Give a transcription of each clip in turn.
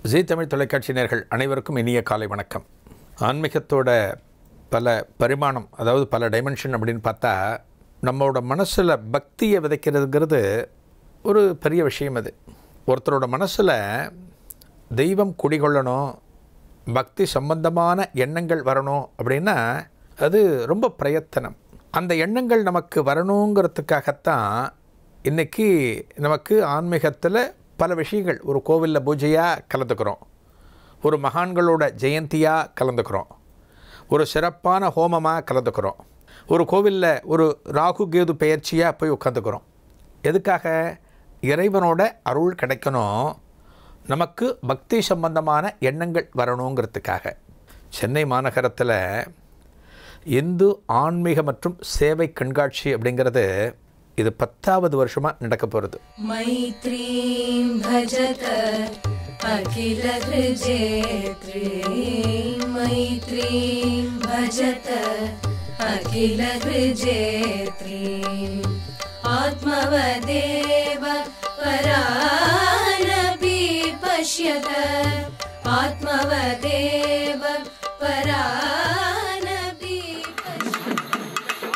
ஜீ தமிழ் தொலைக்காட்சி நேர்கள் அனைவருக்கும் இனிய காலை வணக்கம் ஆன்மீகத்தோட பல பரிமாணம் அதாவது பல டைமென்ஷன் அப்படின்னு பார்த்தா நம்மளோட மனசில் பக்தியை விதைக்கிறதுங்கிறது ஒரு பெரிய விஷயம் அது ஒருத்தரோட மனசில் தெய்வம் குடிகொள்ளணும் பக்தி சம்பந்தமான எண்ணங்கள் வரணும் அப்படின்னா அது ரொம்ப பிரயத்தனம் அந்த எண்ணங்கள் நமக்கு வரணுங்கிறதுக்காகத்தான் இன்றைக்கி நமக்கு ஆன்மீகத்தில் பல விஷயங்கள் ஒரு கோவிலில் பூஜையாக கலந்துக்கிறோம் ஒரு மகான்களோட ஜெயந்தியாக கலந்துக்கிறோம் ஒரு சிறப்பான ஹோமமாக கலந்துக்கிறோம் ஒரு கோவிலில் ஒரு ராகு கேது பெயர்ச்சியாக போய் உட்காந்துக்கிறோம் எதுக்காக இறைவனோட அருள் கிடைக்கணும் நமக்கு பக்தி சம்பந்தமான எண்ணங்கள் வரணுங்கிறதுக்காக சென்னை மாநகரத்தில் இந்து ஆன்மீக மற்றும் சேவை கண்காட்சி அப்படிங்கிறது இது பத்தாவது வருஷமாக நடக்க போகிறது मैत्रीं भजत अखिलहृजेत्रीं मैत्रीं भजत अखिलहृजेत्रीम् आत्मवदेव परानपि पश्यत आत्मवदेव परानपि पश्यत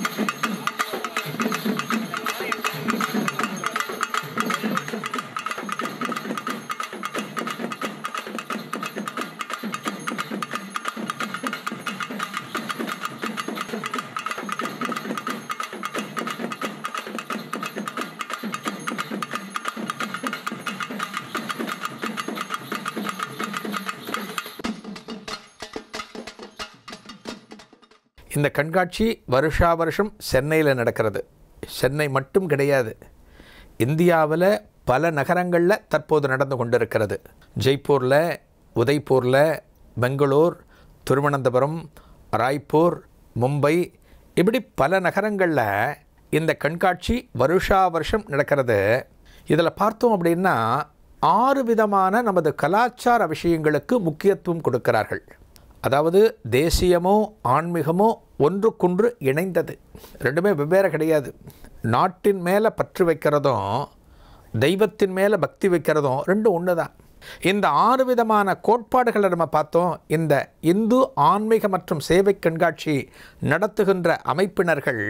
இந்த கண்காட்சி வருஷா வருஷம் சென்னையில் நடக்கிறது சென்னை மட்டும் கிடையாது இந்தியாவில் பல நகரங்களில் தற்போது நடந்து கொண்டிருக்கிறது ஜெய்ப்பூரில் உதய்பூரில் பெங்களூர் திருவனந்தபுரம் ராய்ப்பூர் மும்பை இப்படி பல நகரங்களில் இந்த கண்காட்சி வருஷா வருஷம் நடக்கிறது இதில் பார்த்தோம் அப்படின்னா ஆறு விதமான நமது கலாச்சார விஷயங்களுக்கு முக்கியத்துவம் கொடுக்கிறார்கள் அதாவது தேசியமோ ஆன்மீகமோ ஒன்றுக்கொன்று இணைந்தது ரெண்டுமே வெவ்வேறு கிடையாது நாட்டின் மேலே பற்று வைக்கிறதும் தெய்வத்தின் மேலே பக்தி வைக்கிறதும் ரெண்டும் ஒன்று தான் இந்த ஆறு விதமான கோட்பாடுகளை நம்ம பார்த்தோம் இந்த இந்து ஆன்மீக மற்றும் சேவை கண்காட்சி நடத்துகின்ற அமைப்பினர்கள்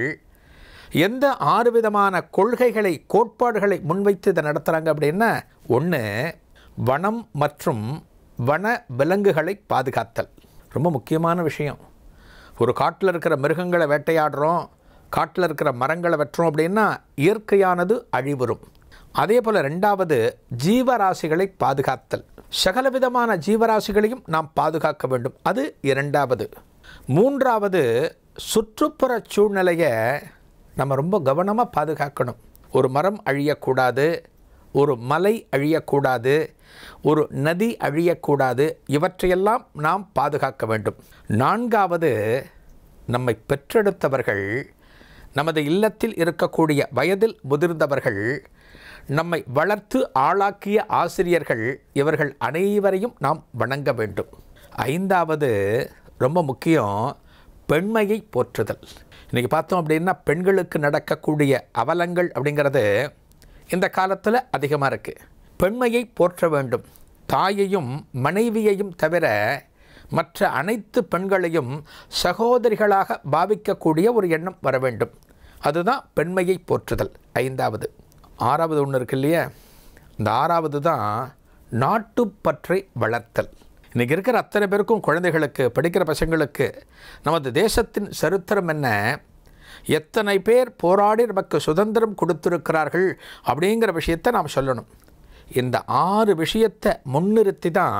எந்த ஆறு விதமான கொள்கைகளை கோட்பாடுகளை முன்வைத்து இதை நடத்துகிறாங்க அப்படின்னா ஒன்று வனம் மற்றும் வன விலங்குகளை பாதுகாத்தல் ரொம்ப முக்கியமான விஷயம் ஒரு காட்டில் இருக்கிற மிருகங்களை வேட்டையாடுறோம் காட்டில் இருக்கிற மரங்களை வெட்டுறோம் அப்படின்னா இயற்கையானது அழிவுறும் அதே போல் ரெண்டாவது ஜீவராசிகளை பாதுகாத்தல் சகலவிதமான ஜீவராசிகளையும் நாம் பாதுகாக்க வேண்டும் அது இரண்டாவது மூன்றாவது சுற்றுப்புற சூழ்நிலையை நம்ம ரொம்ப கவனமாக பாதுகாக்கணும் ஒரு மரம் அழியக்கூடாது ஒரு மலை அழியக்கூடாது ஒரு நதி அழியக்கூடாது இவற்றையெல்லாம் நாம் பாதுகாக்க வேண்டும் நான்காவது நம்மை பெற்றெடுத்தவர்கள் நமது இல்லத்தில் இருக்கக்கூடிய வயதில் முதிர்ந்தவர்கள் நம்மை வளர்த்து ஆளாக்கிய ஆசிரியர்கள் இவர்கள் அனைவரையும் நாம் வணங்க வேண்டும் ஐந்தாவது ரொம்ப முக்கியம் பெண்மையை போற்றுதல் இன்றைக்கி பார்த்தோம் அப்படின்னா பெண்களுக்கு நடக்கக்கூடிய அவலங்கள் அப்படிங்கிறது இந்த காலத்தில் அதிகமாக இருக்குது பெண்மையை போற்ற வேண்டும் தாயையும் மனைவியையும் தவிர மற்ற அனைத்து பெண்களையும் சகோதரிகளாக பாவிக்கக்கூடிய ஒரு எண்ணம் வர வேண்டும் அதுதான் பெண்மையை போற்றுதல் ஐந்தாவது ஆறாவது ஒன்று இருக்கு இல்லையா இந்த ஆறாவது தான் நாட்டுப்பற்றை வளர்த்தல் இன்றைக்கி இருக்கிற அத்தனை பேருக்கும் குழந்தைகளுக்கு படிக்கிற பசங்களுக்கு நமது தேசத்தின் சரித்திரம் என்ன எத்தனை பேர் போராடி நமக்கு சுதந்திரம் கொடுத்திருக்கிறார்கள் அப்படிங்கிற விஷயத்தை நாம் சொல்லணும் இந்த ஆறு விஷயத்தை முன்னிறுத்தி தான்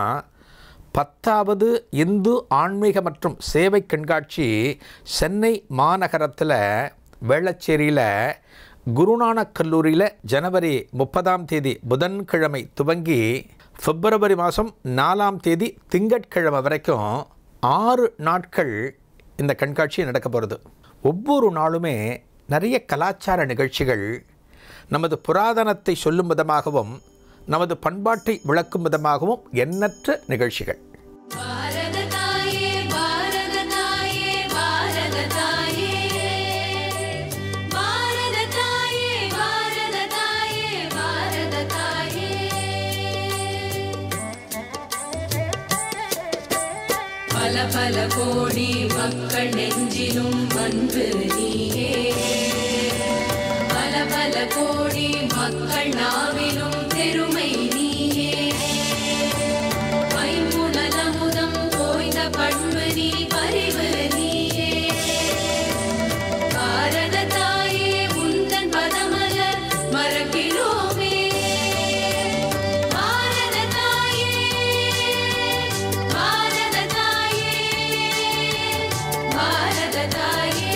பத்தாவது இந்து ஆன்மீக மற்றும் சேவை கண்காட்சி சென்னை மாநகரத்தில் வேளச்சேரியில் குருநானக் கல்லூரியில் ஜனவரி முப்பதாம் தேதி புதன்கிழமை துவங்கி பிப்ரவரி மாதம் நாலாம் தேதி திங்கட்கிழமை வரைக்கும் ஆறு நாட்கள் இந்த கண்காட்சி நடக்க போகிறது ஒவ்வொரு நாளுமே நிறைய கலாச்சார நிகழ்ச்சிகள் நமது புராதனத்தை சொல்லும் விதமாகவும் நமது பண்பாட்டை விளக்கும் விதமாகவும் எண்ணற்ற நிகழ்ச்சிகள் பாரததாயே பாரததாயே பாரததாயே பாரததாயே பாரததாயே பாரததாயே பல பல கோடி மக்கள் நெஞ்சிலும் அன்பு நீயே பல பல கோடி மக்கள் நாவிலும் பெருமை நீயே ஐம்புலனமுதம் ஓய்ந்த பண்பு நீ பரிவு நீயே பாரத தாயே உந்தன் பதமலர் மறக்கிறோமே பாரத தாயே பாரத தாயே பாரத தாயே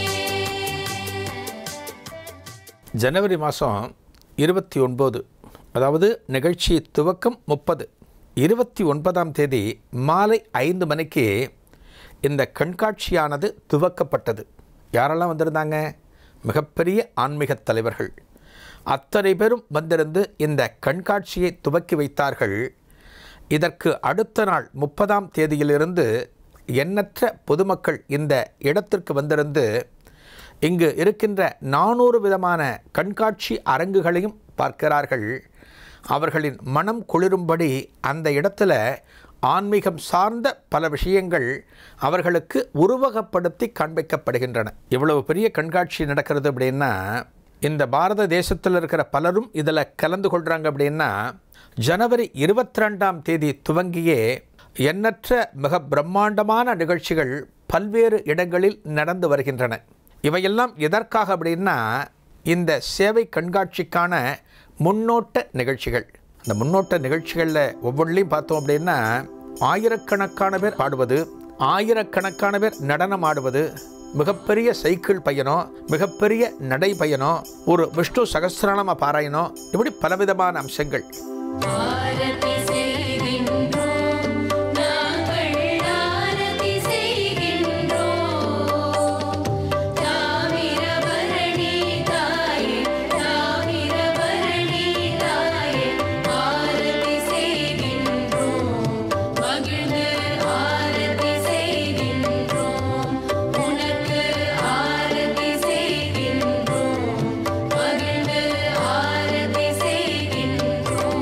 ஜனவரி மாதம் இருபத்தி ஒன்பது அதாவது நிகழ்ச்சி துவக்கம் முப்பது இருபத்தி ஒன்பதாம் தேதி மாலை ஐந்து மணிக்கு இந்த கண்காட்சியானது துவக்கப்பட்டது யாரெல்லாம் வந்திருந்தாங்க மிகப்பெரிய ஆன்மீகத் தலைவர்கள் அத்தனை பேரும் வந்திருந்து இந்த கண்காட்சியை துவக்கி வைத்தார்கள் இதற்கு அடுத்த நாள் முப்பதாம் தேதியிலிருந்து எண்ணற்ற பொதுமக்கள் இந்த இடத்திற்கு வந்திருந்து இங்கு இருக்கின்ற நானூறு விதமான கண்காட்சி அரங்குகளையும் பார்க்கிறார்கள் அவர்களின் மனம் குளிரும்படி அந்த இடத்துல ஆன்மீகம் சார்ந்த பல விஷயங்கள் அவர்களுக்கு உருவகப்படுத்தி காண்பிக்கப்படுகின்றன இவ்வளவு பெரிய கண்காட்சி நடக்கிறது அப்படின்னா இந்த பாரத தேசத்தில் இருக்கிற பலரும் இதில் கலந்து கொள்கிறாங்க அப்படின்னா ஜனவரி இருபத்தி ரெண்டாம் தேதி துவங்கியே எண்ணற்ற மிக பிரம்மாண்டமான நிகழ்ச்சிகள் பல்வேறு இடங்களில் நடந்து வருகின்றன இவையெல்லாம் எதற்காக அப்படின்னா இந்த சேவை கண்காட்சிக்கான முன்னோட்ட நிகழ்ச்சிகள் அந்த முன்னோட்ட நிகழ்ச்சிகளில் ஒவ்வொன்றிலையும் பார்த்தோம் அப்படின்னா ஆயிரக்கணக்கான பேர் பாடுவது ஆயிரக்கணக்கான பேர் நடனம் ஆடுவது மிகப்பெரிய சைக்கிள் பயணம் மிகப்பெரிய நடை பயணம் ஒரு விஷ்ணு சகசிரநாம பாராயணம் இப்படி பலவிதமான அம்சங்கள் ஆரதி செய்கின்றோம் நாங்கள் ஆரதி செய்கின்றோம் தாமிரபரணி தாயே தாமிரபரணி தாயே ஆரதி செய்கின்றோம் மகிழ்ந்து ஆரதி செய்கின்றோம் உனக்கு ஆரதி செய்கின்றோம் மகிழ்ந்து ஆரதி செய்கின்றோம்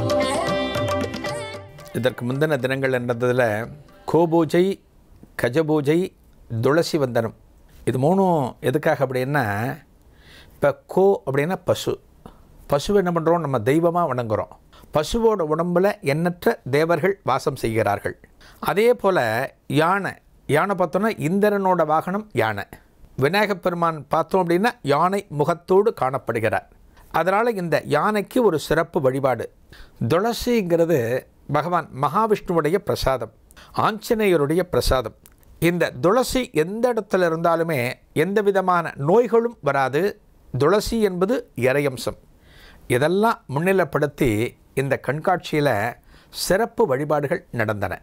இதற்கு முந்தின தினங்கள் நடந்ததில் கோபூஜை கஜபூஜை துளசி வந்தனம் இது மூணும் எதுக்காக அப்படின்னா இப்போ கோ அப்படின்னா பசு பசு என்ன பண்ணுறோம் நம்ம தெய்வமாக வணங்குறோம் பசுவோட உடம்பில் எண்ணற்ற தேவர்கள் வாசம் செய்கிறார்கள் அதே போல் யானை யானை பார்த்தோன்னா இந்திரனோட வாகனம் யானை விநாயகப் பெருமான் பார்த்தோம் அப்படின்னா யானை முகத்தோடு காணப்படுகிறார் அதனால் இந்த யானைக்கு ஒரு சிறப்பு வழிபாடு துளசிங்கிறது பகவான் மகாவிஷ்ணுவுடைய பிரசாதம் ஆஞ்சநேயருடைய பிரசாதம் இந்த துளசி எந்த இடத்துல இருந்தாலுமே எந்த விதமான நோய்களும் வராது துளசி என்பது இறையம்சம் இதெல்லாம் முன்னிலைப்படுத்தி இந்த கண்காட்சியில் சிறப்பு வழிபாடுகள் நடந்தன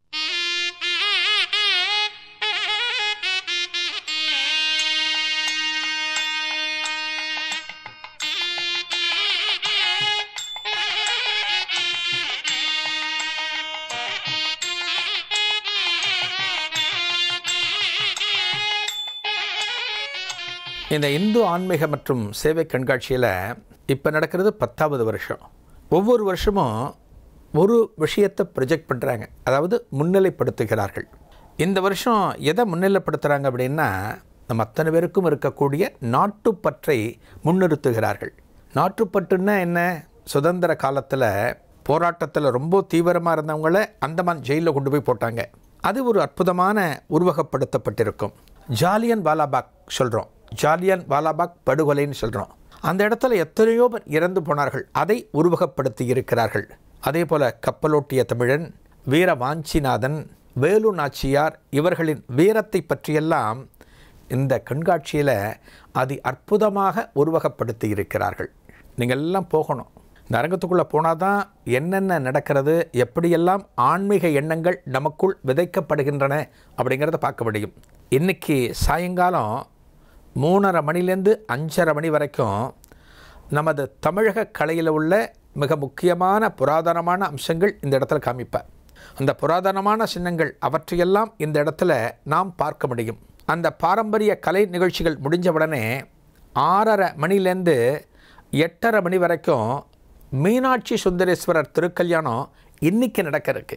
இந்த இந்து ஆன்மீக மற்றும் சேவை கண்காட்சியில் இப்போ நடக்கிறது பத்தாவது வருஷம் ஒவ்வொரு வருஷமும் ஒரு விஷயத்தை ப்ரொஜெக்ட் பண்ணுறாங்க அதாவது முன்னிலைப்படுத்துகிறார்கள் இந்த வருஷம் எதை முன்னிலைப்படுத்துகிறாங்க அப்படின்னா நம்ம அத்தனை பேருக்கும் இருக்கக்கூடிய நாட்டுப்பற்றை முன்னிறுத்துகிறார்கள் நாட்டுப்பற்றுன்னா என்ன சுதந்திர காலத்தில் போராட்டத்தில் ரொம்ப தீவிரமாக இருந்தவங்கள அந்தமான் ஜெயிலில் கொண்டு போய் போட்டாங்க அது ஒரு அற்புதமான உருவகப்படுத்தப்பட்டிருக்கும் ஜாலியன் வாலாபாக் சொல்கிறோம் ஜாலியன் வாலாபாக் படுகொலைன்னு சொல்கிறோம் அந்த இடத்துல எத்தனையோ பேர் இறந்து போனார்கள் அதை உருவகப்படுத்தி இருக்கிறார்கள் அதே போல் கப்பலோட்டிய தமிழன் வீர வாஞ்சிநாதன் வேலு நாச்சியார் இவர்களின் வீரத்தை பற்றியெல்லாம் இந்த கண்காட்சியில் அதி அற்புதமாக உருவகப்படுத்தி இருக்கிறார்கள் நீங்கள் எல்லாம் போகணும் இந்த அரங்கத்துக்குள்ளே போனால் தான் என்னென்ன நடக்கிறது எப்படியெல்லாம் ஆன்மீக எண்ணங்கள் நமக்குள் விதைக்கப்படுகின்றன அப்படிங்கிறத பார்க்க முடியும் இன்றைக்கி சாயங்காலம் மூணரை மணிலேருந்து அஞ்சரை மணி வரைக்கும் நமது தமிழக கலையில் உள்ள மிக முக்கியமான புராதனமான அம்சங்கள் இந்த இடத்துல காமிப்பார் அந்த புராதனமான சின்னங்கள் அவற்றையெல்லாம் இந்த இடத்துல நாம் பார்க்க முடியும் அந்த பாரம்பரிய கலை நிகழ்ச்சிகள் முடிஞ்ச உடனே ஆறரை மணிலேருந்து எட்டரை மணி வரைக்கும் மீனாட்சி சுந்தரேஸ்வரர் திருக்கல்யாணம் இன்னைக்கு நடக்க இருக்கு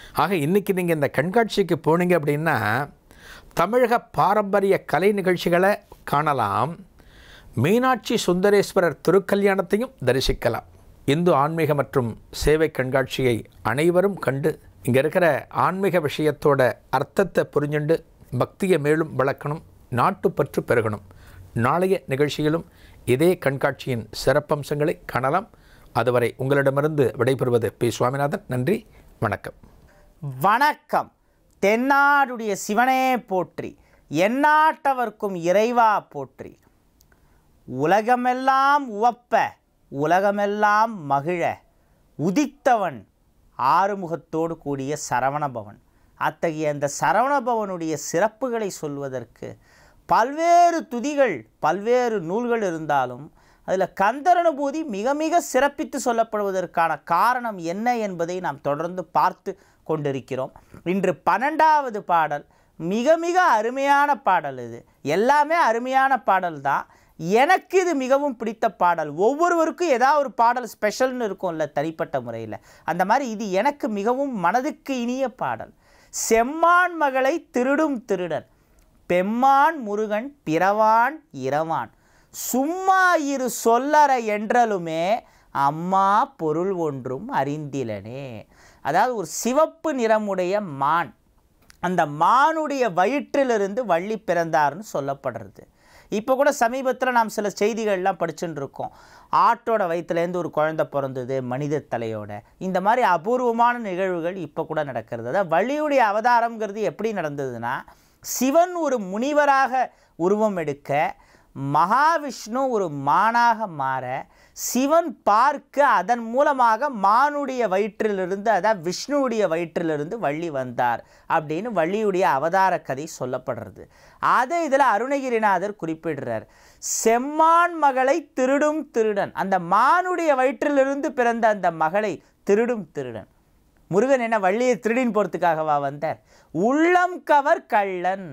ஆக இன்றைக்கி நீங்கள் இந்த கண்காட்சிக்கு போனீங்க அப்படின்னா தமிழக பாரம்பரிய கலை நிகழ்ச்சிகளை காணலாம் மீனாட்சி சுந்தரேஸ்வரர் திருக்கல்யாணத்தையும் தரிசிக்கலாம் இந்து ஆன்மீக மற்றும் சேவை கண்காட்சியை அனைவரும் கண்டு இங்கே இருக்கிற ஆன்மீக விஷயத்தோட அர்த்தத்தை புரிஞ்சுண்டு பக்தியை மேலும் வளர்க்கணும் நாட்டுப்பற்று பெருகணும் நாளைய நிகழ்ச்சியிலும் இதே கண்காட்சியின் சிறப்பம்சங்களை காணலாம் அதுவரை உங்களிடமிருந்து விடைபெறுவது பி சுவாமிநாதன் நன்றி வணக்கம் வணக்கம் தென்னாடுடைய சிவனே போற்றி எந்நாட்டவர்க்கும் இறைவா போற்றி உலகமெல்லாம் உவப்ப உலகமெல்லாம் மகிழ உதித்தவன் ஆறுமுகத்தோடு கூடிய சரவணபவன் அத்தகைய அந்த சரவணபவனுடைய சிறப்புகளை சொல்வதற்கு பல்வேறு துதிகள் பல்வேறு நூல்கள் இருந்தாலும் அதில் கந்தரனுபூதி மிக மிக சிறப்பித்து சொல்லப்படுவதற்கான காரணம் என்ன என்பதை நாம் தொடர்ந்து பார்த்து கொண்டிருக்கிறோம் இன்று பன்னெண்டாவது பாடல் மிக மிக அருமையான பாடல் இது எல்லாமே அருமையான பாடல் தான் எனக்கு இது மிகவும் பிடித்த பாடல் ஒவ்வொருவருக்கும் ஏதாவது ஒரு பாடல் ஸ்பெஷல்னு இருக்கும்ல தனிப்பட்ட முறையில் அந்த மாதிரி இது எனக்கு மிகவும் மனதுக்கு இனிய பாடல் செம்மான் மகளை திருடும் திருடன் பெம்மான் முருகன் பிறவான் இரவான் சும்மா இரு சொல்லற என்றலுமே அம்மா பொருள் ஒன்றும் அறிந்திலனே அதாவது ஒரு சிவப்பு நிறமுடைய மான் அந்த மானுடைய வயிற்றிலிருந்து வள்ளி பிறந்தார்னு சொல்லப்படுறது இப்போ கூட சமீபத்தில் நாம் சில செய்திகள்லாம் படிச்சுட்டு இருக்கோம் ஆட்டோட வயிற்றுலேருந்து ஒரு குழந்தை பிறந்தது மனித தலையோட இந்த மாதிரி அபூர்வமான நிகழ்வுகள் இப்போ கூட நடக்கிறது அதாவது வள்ளியுடைய அவதாரம்ங்கிறது எப்படி நடந்ததுன்னா சிவன் ஒரு முனிவராக உருவம் எடுக்க மகாவிஷ்ணு ஒரு மானாக மாற சிவன் பார்க்க அதன் மூலமாக மானுடைய வயிற்றிலிருந்து அதாவது விஷ்ணுவுடைய வயிற்றிலிருந்து வள்ளி வந்தார் அப்படின்னு வள்ளியுடைய அவதார கதை சொல்லப்படுறது அதை இதில் அருணகிரிநாதர் குறிப்பிடுறார் செம்மான் மகளை திருடும் திருடன் அந்த மானுடைய வயிற்றிலிருந்து பிறந்த அந்த மகளை திருடும் திருடன் முருகன் என்ன வள்ளியை திருடின் போகிறதுக்காகவா வந்தார் உள்ளம் கவர் கள்ளன்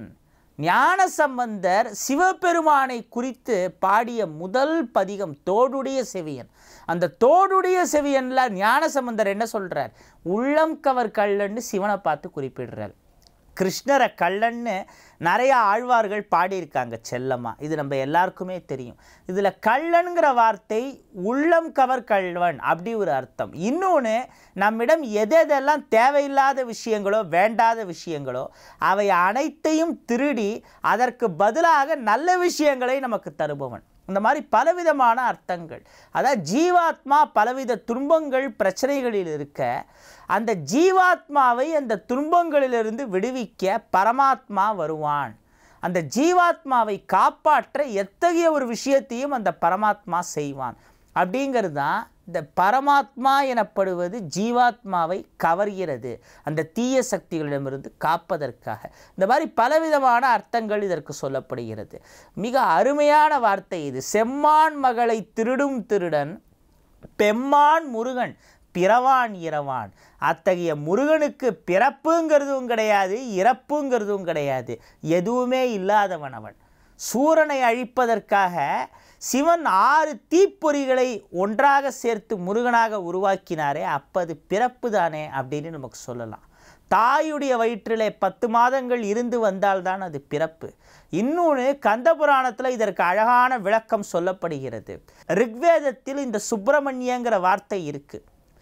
ஞானசம்பந்தர் சிவபெருமானை குறித்து பாடிய முதல் பதிகம் தோடுடைய செவியன் அந்த தோடுடைய செவியன்ல ஞானசம்பந்தர் என்ன சொல்றார் உள்ளம் கவர் கள்ளன்னு சிவனை பார்த்து குறிப்பிடுறார் கிருஷ்ணரை கள்ளன்னு நிறைய ஆழ்வார்கள் பாடியிருக்காங்க செல்லம்மா இது நம்ம எல்லாருக்குமே தெரியும் இதில் கள்ளன்கிற வார்த்தை உள்ளம் கவர் கள்வன் அப்படி ஒரு அர்த்தம் இன்னொன்று நம்மிடம் எது எதெல்லாம் தேவையில்லாத விஷயங்களோ வேண்டாத விஷயங்களோ அவை அனைத்தையும் திருடி அதற்கு பதிலாக நல்ல விஷயங்களை நமக்கு தருபவன் இந்த மாதிரி பலவிதமான அர்த்தங்கள் அதாவது ஜீவாத்மா பலவித துன்பங்கள் பிரச்சனைகளில் இருக்க அந்த ஜீவாத்மாவை அந்த துன்பங்களிலிருந்து விடுவிக்க பரமாத்மா வருவான் அந்த ஜீவாத்மாவை காப்பாற்ற எத்தகைய ஒரு விஷயத்தையும் அந்த பரமாத்மா செய்வான் அப்படிங்கிறது தான் இந்த பரமாத்மா எனப்படுவது ஜீவாத்மாவை கவர்கிறது அந்த தீய சக்திகளிடமிருந்து காப்பதற்காக இந்த மாதிரி பலவிதமான அர்த்தங்கள் இதற்கு சொல்லப்படுகிறது மிக அருமையான வார்த்தை இது செம்மான் மகளை திருடும் திருடன் பெம்மான் முருகன் பிறவான் இரவான் அத்தகைய முருகனுக்கு பிறப்புங்கிறதும் கிடையாது இறப்புங்கிறதும் கிடையாது எதுவுமே இல்லாதவன் அவன் சூரனை அழிப்பதற்காக சிவன் ஆறு தீப்பொறிகளை ஒன்றாக சேர்த்து முருகனாக உருவாக்கினாரே அப்பது பிறப்பு தானே அப்படின்னு நமக்கு சொல்லலாம் தாயுடைய வயிற்றிலே பத்து மாதங்கள் இருந்து வந்தால்தான் அது பிறப்பு இன்னொன்று கந்த புராணத்தில் இதற்கு அழகான விளக்கம் சொல்லப்படுகிறது ரிக்வேதத்தில் இந்த சுப்பிரமணியங்கிற வார்த்தை இருக்கு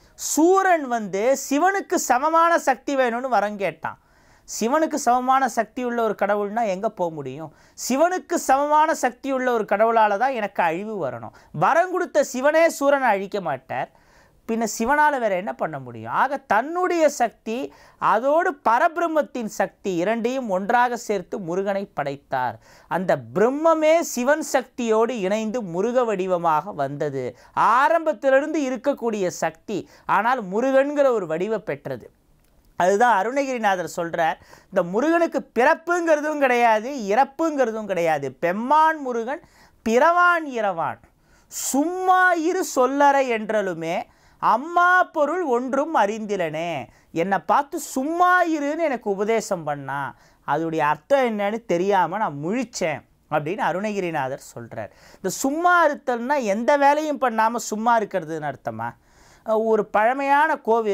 சூரன் வந்து சிவனுக்கு சமமான சக்தி வேணும்னு வரம் கேட்டான் சிவனுக்கு சமமான சக்தி உள்ள ஒரு கடவுள்னா எங்கே போக முடியும் சிவனுக்கு சமமான சக்தி உள்ள ஒரு கடவுளால் தான் எனக்கு அழிவு வரணும் வரம் கொடுத்த சிவனே சூரனை அழிக்க மாட்டார் பின்ன சிவனால் வேற என்ன பண்ண முடியும் ஆக தன்னுடைய சக்தி அதோடு பரபிரம்மத்தின் சக்தி இரண்டையும் ஒன்றாக சேர்த்து முருகனை படைத்தார் அந்த பிரம்மமே சிவன் சக்தியோடு இணைந்து முருக வடிவமாக வந்தது ஆரம்பத்திலிருந்து இருக்கக்கூடிய சக்தி ஆனால் முருகன்கிற ஒரு வடிவம் பெற்றது அதுதான் அருணகிரிநாதர் சொல்றார் இந்த முருகனுக்கு பிறப்புங்கிறதும் கிடையாது இறப்புங்கிறதும் கிடையாது பெம்மான் முருகன் பிறவான் இரவான் சும்மா இரு சொல்லற என்றலுமே அம்மா பொருள் ஒன்றும் அறிந்திலனே என்னை பார்த்து சும்மா இருன்னு எனக்கு உபதேசம் பண்ணா அதோடைய அர்த்தம் என்னன்னு தெரியாமல் நான் முழிச்சேன் அப்படின்னு அருணகிரிநாதர் சொல்கிறார் இந்த சும்மா இருத்தல்னா எந்த வேலையும் பண்ணாமல் சும்மா இருக்கிறதுன்னு அர்த்தமா ஒரு பழமையான கோவில்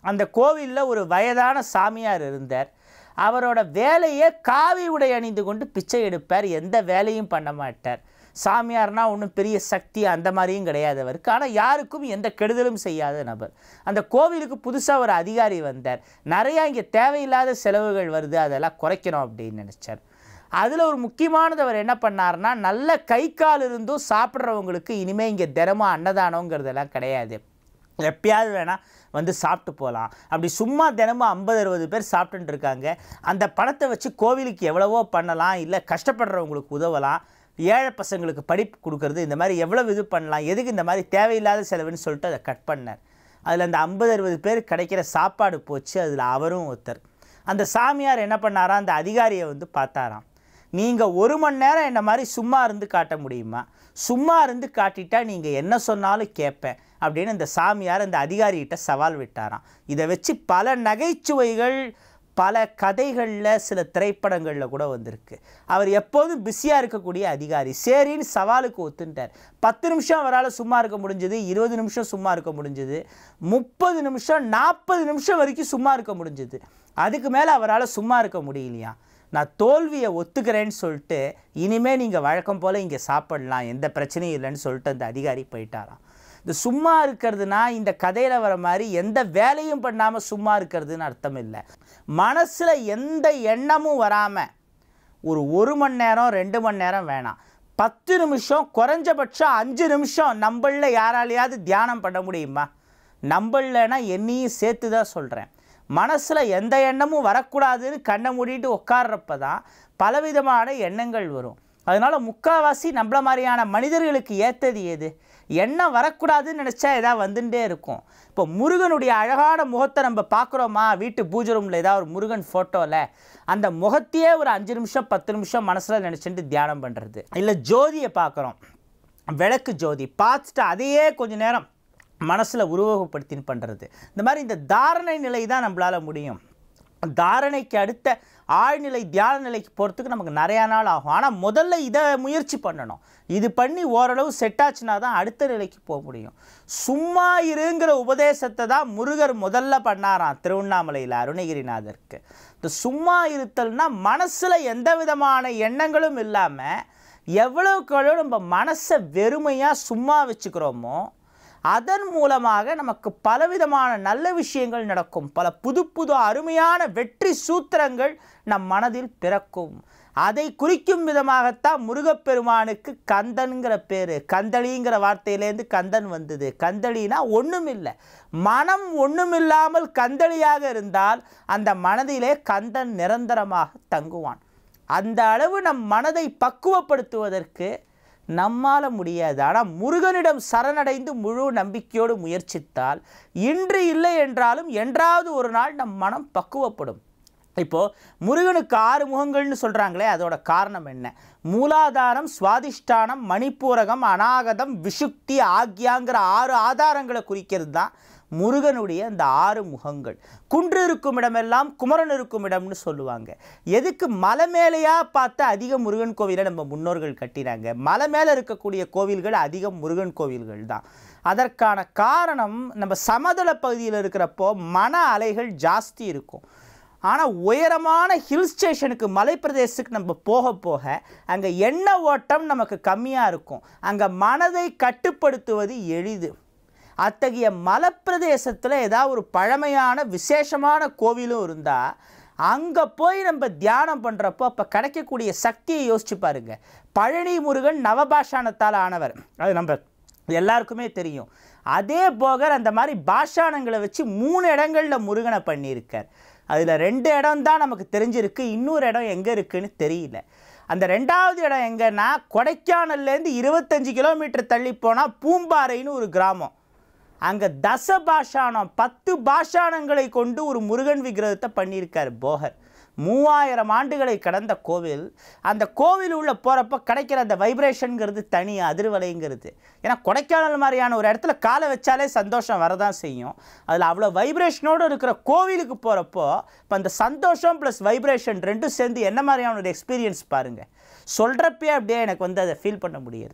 அந்த கோவிலில் ஒரு வயதான சாமியார் இருந்தார் அவரோட வேலையை காவி உடை அணிந்து கொண்டு பிச்சை எடுப்பார் எந்த வேலையும் பண்ண மாட்டார் சாமியார்னா ஒன்றும் பெரிய சக்தி அந்த மாதிரியும் கிடையாது அவருக்கு ஆனால் யாருக்கும் எந்த கெடுதலும் செய்யாத நபர் அந்த கோவிலுக்கு புதுசாக ஒரு அதிகாரி வந்தார் நிறையா இங்கே தேவையில்லாத செலவுகள் வருது அதெல்லாம் குறைக்கணும் அப்படின்னு நினச்சார் அதில் ஒரு முக்கியமானது அவர் என்ன பண்ணார்னா நல்ல கை கால் இருந்தும் சாப்பிட்றவங்களுக்கு இனிமேல் இங்கே தினமும் அன்னதானங்கிறதெல்லாம் கிடையாது எப்பயாவது வேணால் வந்து சாப்பிட்டு போகலாம் அப்படி சும்மா தினமும் ஐம்பது அறுபது பேர் சாப்பிட்டுட்டு இருக்காங்க அந்த பணத்தை வச்சு கோவிலுக்கு எவ்வளவோ பண்ணலாம் இல்லை கஷ்டப்படுறவங்களுக்கு உதவலாம் ஏழை பசங்களுக்கு படிப்பு கொடுக்கறது இந்த மாதிரி எவ்வளவு இது பண்ணலாம் எதுக்கு இந்த மாதிரி தேவையில்லாத செலவுன்னு சொல்லிட்டு அதை கட் பண்ணார் அதில் அந்த ஐம்பது அறுபது பேர் கிடைக்கிற சாப்பாடு போச்சு அதில் அவரும் ஒருத்தர் அந்த சாமியார் என்ன பண்ணாராம் அந்த அதிகாரியை வந்து பார்த்தாராம் நீங்கள் ஒரு மணி நேரம் என்ன மாதிரி சும்மா இருந்து காட்ட முடியுமா சும்மா இருந்து காட்டிட்டா நீங்கள் என்ன சொன்னாலும் கேட்பேன் அப்படின்னு அந்த சாமியார் அந்த அதிகாரிகிட்ட சவால் விட்டாராம் இதை வச்சு பல நகைச்சுவைகள் பல கதைகளில் சில திரைப்படங்களில் கூட வந்திருக்கு அவர் எப்போதும் பிஸியாக இருக்கக்கூடிய அதிகாரி சரின்னு சவாலுக்கு ஒத்துட்டார் பத்து நிமிஷம் அவரால் சும்மா இருக்க முடிஞ்சது இருபது நிமிஷம் சும்மா இருக்க முடிஞ்சது முப்பது நிமிஷம் நாற்பது நிமிஷம் வரைக்கும் சும்மா இருக்க முடிஞ்சது அதுக்கு மேலே அவரால் சும்மா இருக்க முடியலையா நான் தோல்வியை ஒத்துக்கிறேன்னு சொல்லிட்டு இனிமேல் நீங்கள் வழக்கம் போல் இங்கே சாப்பிடலாம் எந்த பிரச்சனையும் இல்லைன்னு சொல்லிட்டு அந்த அதிகாரி போயிட்டாராம் இந்த சும்மா இருக்கிறதுனா இந்த கதையில் வர மாதிரி எந்த வேலையும் பண்ணாமல் சும்மா இருக்கிறதுன்னு அர்த்தம் இல்லை மனசில் எந்த எண்ணமும் வராமல் ஒரு ஒரு மணி நேரம் ரெண்டு மணி நேரம் வேணாம் பத்து நிமிஷம் குறைஞ்சபட்சம் அஞ்சு நிமிஷம் நம்மளில் யாராலையாவது தியானம் பண்ண முடியுமா நம்மளனா என்னையும் சேர்த்து தான் சொல்கிறேன் மனசில் எந்த எண்ணமும் வரக்கூடாதுன்னு கண்ணை மூடிட்டு உட்கார்றப்ப தான் பலவிதமான எண்ணங்கள் வரும் அதனால் முக்கால்வாசி நம்மள மாதிரியான மனிதர்களுக்கு ஏற்றது எது எண்ணம் வரக்கூடாதுன்னு நினச்சா ஏதாவது வந்துட்டே இருக்கும் இப்போ முருகனுடைய அழகான முகத்தை நம்ம பார்க்குறோமா வீட்டு பூஜை ரூமில் ஏதாவது ஒரு முருகன் ஃபோட்டோவில் அந்த முகத்தையே ஒரு அஞ்சு நிமிஷம் பத்து நிமிஷம் மனசில் நினச்சிட்டு தியானம் பண்ணுறது இல்லை ஜோதியை பார்க்குறோம் விளக்கு ஜோதி பார்த்துட்டு அதையே கொஞ்ச நேரம் மனசில் உருவகப்படுத்தின்னு பண்ணுறது இந்த மாதிரி இந்த தாரணை நிலை தான் நம்மளால் முடியும் தாரணைக்கு அடுத்த ஆழ்நிலை தியான நிலைக்கு போகிறதுக்கு நமக்கு நிறையா நாள் ஆகும் ஆனால் முதல்ல இதை முயற்சி பண்ணணும் இது பண்ணி ஓரளவு செட் ஆச்சுன்னா தான் அடுத்த நிலைக்கு போக முடியும் சும்மா இருங்கிற உபதேசத்தை தான் முருகர் முதல்ல பண்ணாராம் திருவண்ணாமலையில் அருணகிரிநாதருக்கு இந்த சும்மா இருத்தல்னா மனசில் எந்த விதமான எண்ணங்களும் இல்லாமல் எவ்வளவுக்கு எவ்வளோ நம்ம மனசை வெறுமையாக சும்மா வச்சுக்கிறோமோ அதன் மூலமாக நமக்கு பலவிதமான நல்ல விஷயங்கள் நடக்கும் பல புது புது அருமையான வெற்றி சூத்திரங்கள் நம் மனதில் பிறக்கும் அதை குறிக்கும் விதமாகத்தான் முருகப்பெருமானுக்கு கந்தன்கிற பேர் கந்தளிங்கிற வார்த்தையிலேருந்து கந்தன் வந்தது கந்தளினா ஒன்றும் இல்லை மனம் ஒன்றுமில்லாமல் கந்தளியாக இருந்தால் அந்த மனதிலே கந்தன் நிரந்தரமாக தங்குவான் அந்த அளவு நம் மனதை பக்குவப்படுத்துவதற்கு நம்மால் முடியாது ஆனால் முருகனிடம் சரணடைந்து முழு நம்பிக்கையோடு முயற்சித்தால் இன்று இல்லை என்றாலும் என்றாவது ஒரு நாள் நம் மனம் பக்குவப்படும் இப்போது முருகனுக்கு ஆறு முகங்கள்னு சொல்கிறாங்களே அதோட காரணம் என்ன மூலாதாரம் சுவாதிஷ்டானம் மணிப்பூரகம் அநாகதம் விஷுக்தி ஆக்யாங்கிற ஆறு ஆதாரங்களை குறிக்கிறது தான் முருகனுடைய அந்த ஆறு முகங்கள் குன்று இருக்கும் இடமெல்லாம் குமரன் இருக்கும் இடம்னு சொல்லுவாங்க எதுக்கு மலை மேலேயா பார்த்து அதிக முருகன் கோவிலை நம்ம முன்னோர்கள் கட்டினாங்க மலை மேலே இருக்கக்கூடிய கோவில்கள் அதிகம் முருகன் கோவில்கள் தான் அதற்கான காரணம் நம்ம சமதள பகுதியில் இருக்கிறப்போ மன அலைகள் ஜாஸ்தி இருக்கும் ஆனால் உயரமான ஹில் ஸ்டேஷனுக்கு மலைப்பிரதேசத்துக்கு நம்ம போக போக அங்கே எண்ண ஓட்டம் நமக்கு கம்மியாக இருக்கும் அங்கே மனதை கட்டுப்படுத்துவது எளிது அத்தகைய மலைப்பிரதேசத்தில் ஏதாவது ஒரு பழமையான விசேஷமான கோவிலும் இருந்தால் அங்கே போய் நம்ம தியானம் பண்ணுறப்போ அப்போ கிடைக்கக்கூடிய சக்தியை யோசிச்சு பாருங்க பழனி முருகன் நவபாஷாணத்தால் ஆனவர் அது நம்ம எல்லாருக்குமே தெரியும் அதே போகர் அந்த மாதிரி பாஷாணங்களை வச்சு மூணு இடங்களில் முருகனை பண்ணியிருக்கார் அதில் ரெண்டு இடம் தான் நமக்கு தெரிஞ்சிருக்கு இன்னொரு இடம் எங்கே இருக்குன்னு தெரியல அந்த ரெண்டாவது இடம் எங்கன்னா கொடைக்கானல்லேருந்து இருபத்தஞ்சி கிலோமீட்டர் தள்ளி போனால் பூம்பாறைன்னு ஒரு கிராமம் அங்கே தச பாஷாணம் பத்து பாஷாணங்களை கொண்டு ஒரு முருகன் விக்கிரகத்தை பண்ணியிருக்கார் போகர் மூவாயிரம் ஆண்டுகளை கடந்த கோவில் அந்த கோவில் உள்ள போகிறப்ப கிடைக்கிற அந்த வைப்ரேஷனுங்கிறது தனி அதிர்வலைங்கிறது ஏன்னா கொடைக்கானல் மாதிரியான ஒரு இடத்துல காலை வச்சாலே சந்தோஷம் வரதான் செய்யும் அதில் அவ்வளோ வைப்ரேஷனோடு இருக்கிற கோவிலுக்கு போகிறப்போ இப்போ அந்த சந்தோஷம் ப்ளஸ் வைப்ரேஷன் ரெண்டும் சேர்ந்து என்ன மாதிரியான ஒரு எக்ஸ்பீரியன்ஸ் பாருங்கள் சொல்கிறப்பே அப்படியே எனக்கு வந்து அதை ஃபீல் பண்ண முடியுது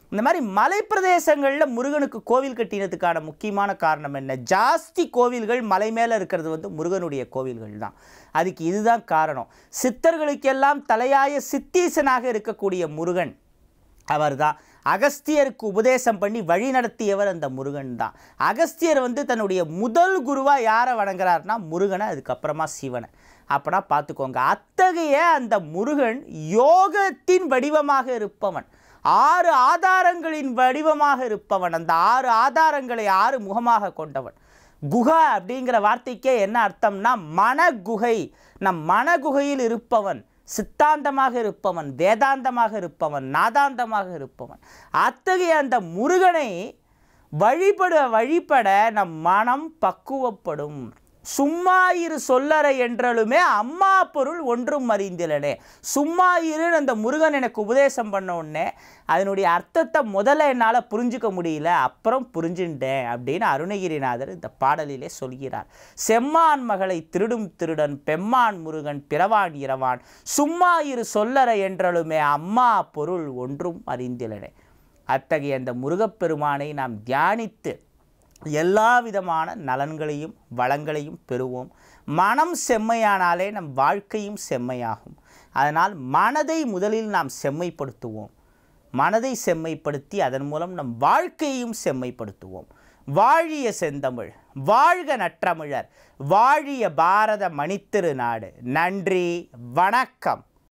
இந்த மாதிரி மலைப்பிரதேசங்களில் முருகனுக்கு கோவில் கட்டினதுக்கான முக்கியமான காரணம் என்ன ஜாஸ்தி கோவில்கள் மலை மேலே இருக்கிறது வந்து முருகனுடைய கோவில்கள் தான் அதுக்கு இதுதான் காரணம் சித்தர்களுக்கெல்லாம் தலையாய சித்தீசனாக இருக்கக்கூடிய முருகன் அவர்தான் அகஸ்தியருக்கு உபதேசம் பண்ணி வழி நடத்தியவர் அந்த முருகன் தான் அகஸ்தியர் வந்து தன்னுடைய முதல் குருவாக யாரை வணங்குறாருன்னா முருகனை அதுக்கப்புறமா சிவனை அப்பனா பார்த்துக்கோங்க அத்தகைய அந்த முருகன் யோகத்தின் வடிவமாக இருப்பவன் ஆறு ஆதாரங்களின் வடிவமாக இருப்பவன் அந்த ஆறு ஆதாரங்களை ஆறு முகமாக கொண்டவன் குஹா அப்படிங்கிற வார்த்தைக்கே என்ன அர்த்தம்னா மனகுகை நம் மனகுகையில் இருப்பவன் சித்தாந்தமாக இருப்பவன் வேதாந்தமாக இருப்பவன் நாதாந்தமாக இருப்பவன் அத்தகைய அந்த முருகனை வழிபட வழிபட நம் மனம் பக்குவப்படும் சும்மா இரு சொல்லற என்றாலுமே அம்மா பொருள் ஒன்றும் அறிந்திலனே சும்மா இருன்னு அந்த முருகன் எனக்கு உபதேசம் பண்ண உடனே அதனுடைய அர்த்தத்தை முதல்ல என்னால் புரிஞ்சுக்க முடியல அப்புறம் புரிஞ்சுட்டேன் அப்படின்னு அருணகிரிநாதர் இந்த பாடலிலே சொல்கிறார் செம்மான் மகளை திருடும் திருடன் பெம்மான் முருகன் பிறவான் இரவான் சும்மா இரு சொல்லற என்றாலுமே அம்மா பொருள் ஒன்றும் அறிந்திலனே அத்தகைய அந்த முருகப்பெருமானை நாம் தியானித்து எல்லா விதமான நலன்களையும் வளங்களையும் பெறுவோம் மனம் செம்மையானாலே நம் வாழ்க்கையும் செம்மையாகும் அதனால் மனதை முதலில் நாம் செம்மைப்படுத்துவோம் மனதை செம்மைப்படுத்தி அதன் மூலம் நம் வாழ்க்கையையும் செம்மைப்படுத்துவோம் வாழிய செந்தமிழ் வாழ்க நற்றமிழர் வாழிய பாரத மணித்திரு நாடு நன்றி வணக்கம்